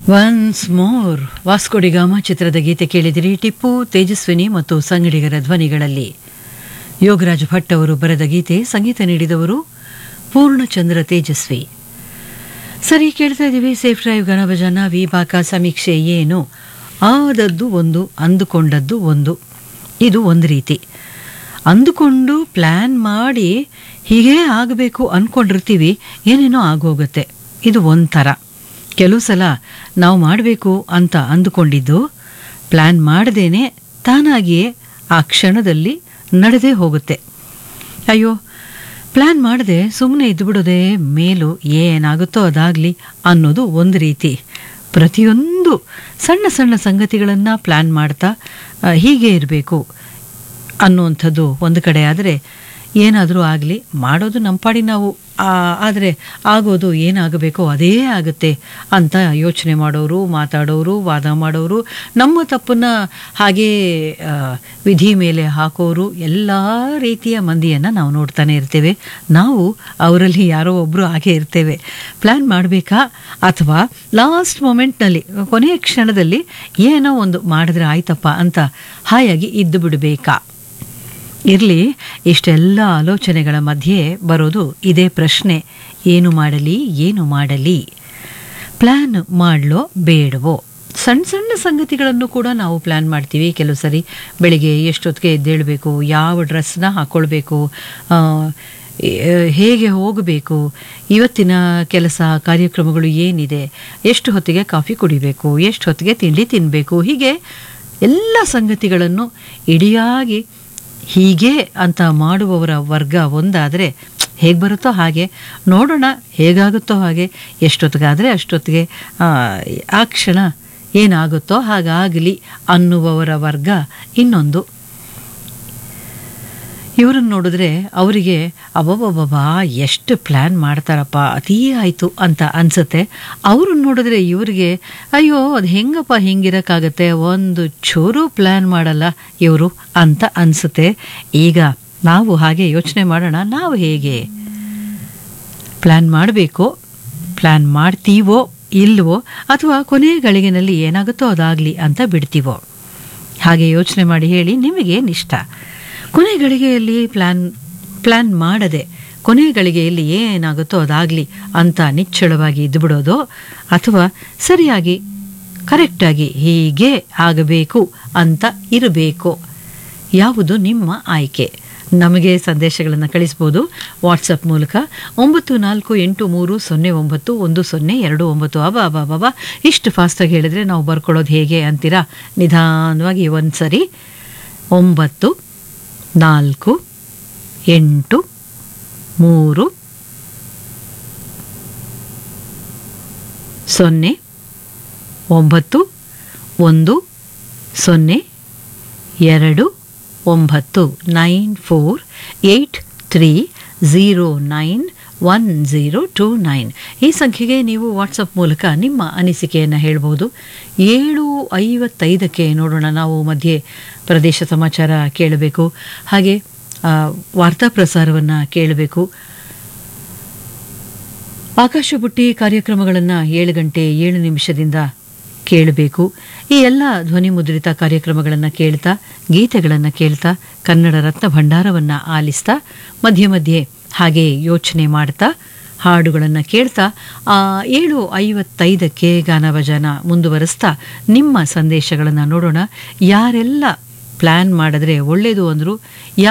once more Vasco da Gama ಚಿತ್ರದ ಗೀತೆ ಕೇಳಿದಿರಿ ಟಿಪ್ಪು ತೇಜಸ್ವಿನಿ ಮತ್ತು ಸಂಗಡಿಗರ ಧ್ವನಿಗಳಲ್ಲಿ ಯೋಗರಾಜ್ ಭಟ್ ಅವರು ಬರೆದ ಗೀತೆ ಸಂಗೀತ ನೀಡಿದವರು ಪೂರ್ಣಚಂದ್ರ ತೇಜಸ್ವಿ ಸರಿ ಕೇಳ್ತಾ ಇದ್ದೀವಿ ಸೇಫ್ ಡ್ರೈವ್ ಗಣಭಜನ ವಿಭಾಗ ಸಮೀಕ್ಷೆ ಏನು ಆದದ್ದು ಒಂದು ಅಂದುಕೊಂಡದ್ದು ಒಂದು ಇದು ಒಂದು ರೀತಿ ಅಂದುಕೊಂಡು ಪ್ಲ್ಯಾನ್ ಮಾಡಿ ಹೀಗೇ ಆಗಬೇಕು ಅಂದ್ಕೊಂಡಿರ್ತೀವಿ ಏನೇನೋ ಆಗೋಗುತ್ತೆ ಇದು ಒಂಥರ ಕೆಲವು ಸಲ ನಾವು ಮಾಡಬೇಕು ಅಂತ ಅಂದುಕೊಂಡಿದ್ದು ಪ್ಲ್ಯಾನ್ ಮಾಡದೇನೆ ತಾನಾಗಿಯೇ ಆ ಕ್ಷಣದಲ್ಲಿ ನಡೆದೇ ಹೋಗುತ್ತೆ ಅಯ್ಯೋ ಪ್ಲ್ಯಾನ್ ಮಾಡದೆ ಸುಮ್ಮನೆ ಇದ್ದುಬಿಡೋದೇ ಮೇಲು ಏನಾಗುತ್ತೋ ಅದಾಗಲಿ ಅನ್ನೋದು ಒಂದು ರೀತಿ ಪ್ರತಿಯೊಂದು ಸಣ್ಣ ಸಣ್ಣ ಸಂಗತಿಗಳನ್ನು ಪ್ಲ್ಯಾನ್ ಮಾಡ್ತಾ ಆ, ಹೀಗೆ ಇರಬೇಕು ಅನ್ನುವಂಥದ್ದು ಒಂದು ಕಡೆ ಆದರೆ ಏನಾದರೂ ಆಗಲಿ ಮಾಡೋದು ನಮ್ಮ ಪಾಡಿ ನಾವು ಆದರೆ ಆಗೋದು ಏನಾಗಬೇಕೋ ಅದೇ ಆಗುತ್ತೆ ಅಂತ ಯೋಚನೆ ಮಾಡೋರು ಮಾತಾಡೋರು ವಾದ ಮಾಡೋರು ನಮ್ಮ ತಪ್ಪನ್ನು ಹಾಗೇ ಆ, ವಿಧಿ ಮೇಲೆ ಹಾಕೋರು ಎಲ್ಲ ರೀತಿಯ ಮಂದಿಯನ್ನು ನಾವು ನೋಡ್ತಾನೆ ಇರ್ತೇವೆ ನಾವು ಅವರಲ್ಲಿ ಯಾರೋ ಒಬ್ಬರು ಹಾಗೆ ಇರ್ತೇವೆ ಪ್ಲ್ಯಾನ್ ಮಾಡಬೇಕಾ ಅಥವಾ ಲಾಸ್ಟ್ ಮೊಮೆಂಟ್ನಲ್ಲಿ ಕೊನೆಯ ಕ್ಷಣದಲ್ಲಿ ಏನೋ ಒಂದು ಮಾಡಿದ್ರೆ ಆಯ್ತಪ್ಪ ಅಂತ ಹಾಯಾಗಿ ಇದ್ದು ಬಿಡಬೇಕಾ ಇರಲಿ ಇಷ್ಟೆಲ್ಲ ಆಲೋಚನೆಗಳ ಮಧ್ಯೆ ಬರೋದು ಇದೇ ಪ್ರಶ್ನೆ ಏನು ಮಾಡಲಿ ಏನು ಮಾಡಲಿ ಪ್ಲ್ಯಾನ್ ಮಾಡಲೋ ಬೇಡವೋ ಸಣ್ಣ ಸಣ್ಣ ಸಂಗತಿಗಳನ್ನು ಕೂಡ ನಾವು ಪ್ಲ್ಯಾನ್ ಮಾಡ್ತೀವಿ ಕೆಲವು ಸರಿ ಬೆಳಿಗ್ಗೆ ಎಷ್ಟೊತ್ತಿಗೆ ಎದ್ದೇಳಬೇಕು ಯಾವ ಡ್ರೆಸ್ನ ಹಾಕ್ಕೊಳ್ಬೇಕು ಆ, ಏ- ಹೇಗೆ ಹೋಗಬೇಕು ಇವತ್ತಿನ ಕೆಲಸ ಕಾರ್ಯಕ್ರಮಗಳು ಏನಿದೆ ಎಷ್ಟು ಹೊತ್ತಿಗೆ ಕಾಫಿ ಕುಡಿಬೇಕು ಎಷ್ಟು ಹೊತ್ತಿಗೆ ತಿಂಡಿ ತಿನ್ನಬೇಕು ಹೀಗೆ ಎಲ್ಲ ಸಂಗತಿಗಳನ್ನು ಇಡಿಯಾಗಿ ಹೀಗೆ ಅಂತ ಮಾಡುವವರ ವರ್ಗ ಒಂದಾದರೆ ಹೇಗೆ ಬರುತ್ತೋ ಹಾಗೆ ನೋಡೋಣ ಹೇಗಾಗುತ್ತೋ ಹಾಗೆ ಎಷ್ಟೊತ್ತಿಗಾದರೆ ಅಷ್ಟೊತ್ತಿಗೆ ಆ, ಆ ಕ್ಷಣ ಏನಾಗುತ್ತೋ ಹಾಗಾಗಲಿ ಅನ್ನುವವರ ವರ್ಗ ಇನ್ನೊಂದು ಇವ್ರನ್ನ ನೋಡಿದ್ರೆ ಅವರಿಗೆ ಅಬ್ಬಬ್ಬಬ್ಬಾ ಎಷ್ಟು ಪ್ಲ್ಯಾನ್ ಮಾಡ್ತಾರಪ್ಪ ಅತೀ ಆಯಿತು ಅಂತ ಅನ್ಸುತ್ತೆ ಅವ್ರನ್ನ ನೋಡಿದ್ರೆ ಇವರಿಗೆ ಅಯ್ಯೋ ಅದು ಹೆಂಗಪ್ಪ ಹಿಂಗಿರಕ್ಕಾಗತ್ತೆ ಒಂದು ಚೂರು ಪ್ಲ್ಯಾನ್ ಮಾಡಲ್ಲ ಇವರು ಅಂತ ಅನ್ಸುತ್ತೆ ಈಗ ನಾವು ಹಾಗೆ ಯೋಚನೆ ಮಾಡೋಣ ನಾವು ಹೇಗೆ ಪ್ಲ್ಯಾನ್ ಮಾಡಬೇಕು ಪ್ಲ್ಯಾನ್ ಮಾಡ್ತೀವೋ ಇಲ್ವೋ ಅಥವಾ ಕೊನೆಯ ಗಳಿಗೆನಲ್ಲಿ ಏನಾಗುತ್ತೋ ಅದಾಗಲಿ ಅಂತ ಬಿಡ್ತೀವೋ ಹಾಗೆ ಯೋಚನೆ ಮಾಡಿ ಹೇಳಿ ನಿಮಗೇನಿಷ್ಟ ಕೊನೆ ಗಳಿಗೆಯಲ್ಲಿ ಪ್ಲ್ಯಾನ್ ಪ್ಲ್ಯಾನ್ ಮಾಡದೆ ಕೊನೆ ಗಳಿಗೆಯಲ್ಲಿ ಏನಾಗುತ್ತೋ ಅದಾಗಲಿ ಅಂತ ನಿಚ್ಚಳವಾಗಿ ಇದ್ದುಬಿಡೋದು ಅಥವಾ ಸರಿಯಾಗಿ ಕರೆಕ್ಟಾಗಿ ಹೀಗೆ ಆಗಬೇಕು ಅಂತ ಇರಬೇಕು ಯಾವುದು ನಿಮ್ಮ ಆಯ್ಕೆ ನಮಗೆ ಸಂದೇಶಗಳನ್ನು ಕಳಿಸ್ಬೋದು ವಾಟ್ಸಪ್ ಮೂಲಕ ಒಂಬತ್ತು ನಾಲ್ಕು ಎಂಟು ಮೂರು ಸೊನ್ನೆ ಒಂಬತ್ತು ಒಂದು ಸೊನ್ನೆ ಎರಡು ಒಂಬತ್ತು ಅಬಾ ಅಬಾ ಬಾಬಾ ಇಷ್ಟು ಫಾಸ್ಟಾಗಿ ಹೇಳಿದ್ರೆ ನಾವು ಬರ್ಕೊಳ್ಳೋದು ಹೇಗೆ ಅಂತೀರಾ ನಿಧಾನವಾಗಿ ಒಂದು ಸರಿ ಒಂಬತ್ತು ನಾಲ್ಕು ಎಂಟು ಮೂರು ಸೊನ್ನೆ ಒಂಬತ್ತು ಒಂದು ಸೊನ್ನೆ ಎರಡು ಒಂಬತ್ತು nine four eight three zero nine one zero two nine ಈ ಸಂಖ್ಯೆಗೆ ನೀವು ವಾಟ್ಸಪ್ ಮೂಲಕ ನಿಮ್ಮ ಅನಿಸಿಕೆಯನ್ನು ಹೇಳ್ಬೋದು ಏಳು ಐವತ್ತೈದಕ್ಕೆ ನೋಡೋಣ ನಾವು ಮಧ್ಯೆ ಪ್ರದೇಶ ಸಮಾಚಾರ ಕೇಳಬೇಕು ಹಾಗೆ ಆ, ವಾರ್ತಾ ಪ್ರಸಾರವನ್ನು ಕೇಳಬೇಕು ಆಕಾಶ ಬುಟ್ಟಿ ಕಾರ್ಯಕ್ರಮಗಳನ್ನು ಏಳು ಗಂಟೆ ಏಳು ನಿಮಿಷದಿಂದ ಕೇಳಬೇಕು ಈ ಎಲ್ಲ ಧ್ವನಿ ಮುದ್ರಿತ ಕಾರ್ಯಕ್ರಮಗಳನ್ನು ಕೇಳ್ತಾ ಗೀತೆಗಳನ್ನು ಕೇಳ್ತಾ ಕನ್ನಡ ರತ್ನ ಭಂಡಾರವನ್ನು ಆಲಿಸ್ತಾ ಮಧ್ಯೆ ಮಧ್ಯೆ ಹಾಗೆ ಯೋಚನೆ ಮಾಡ್ತಾ ಹಾಡುಗಳನ್ನು ಕೇಳ್ತಾ ಆ ಏಳು ಐವತ್ತೈದಕ್ಕೆ ಗಾನಭಜನ ಮುಂದುವರಿಸ್ತಾ ನಿಮ್ಮ ಸಂದೇಶಗಳನ್ನು ನೋಡೋಣ ಯಾರೆಲ್ಲ ಪ್ಲ್ಯಾನ್ ಮಾಡಿದ್ರೆ ಒಳ್ಳೆಯದು ಅಂದರು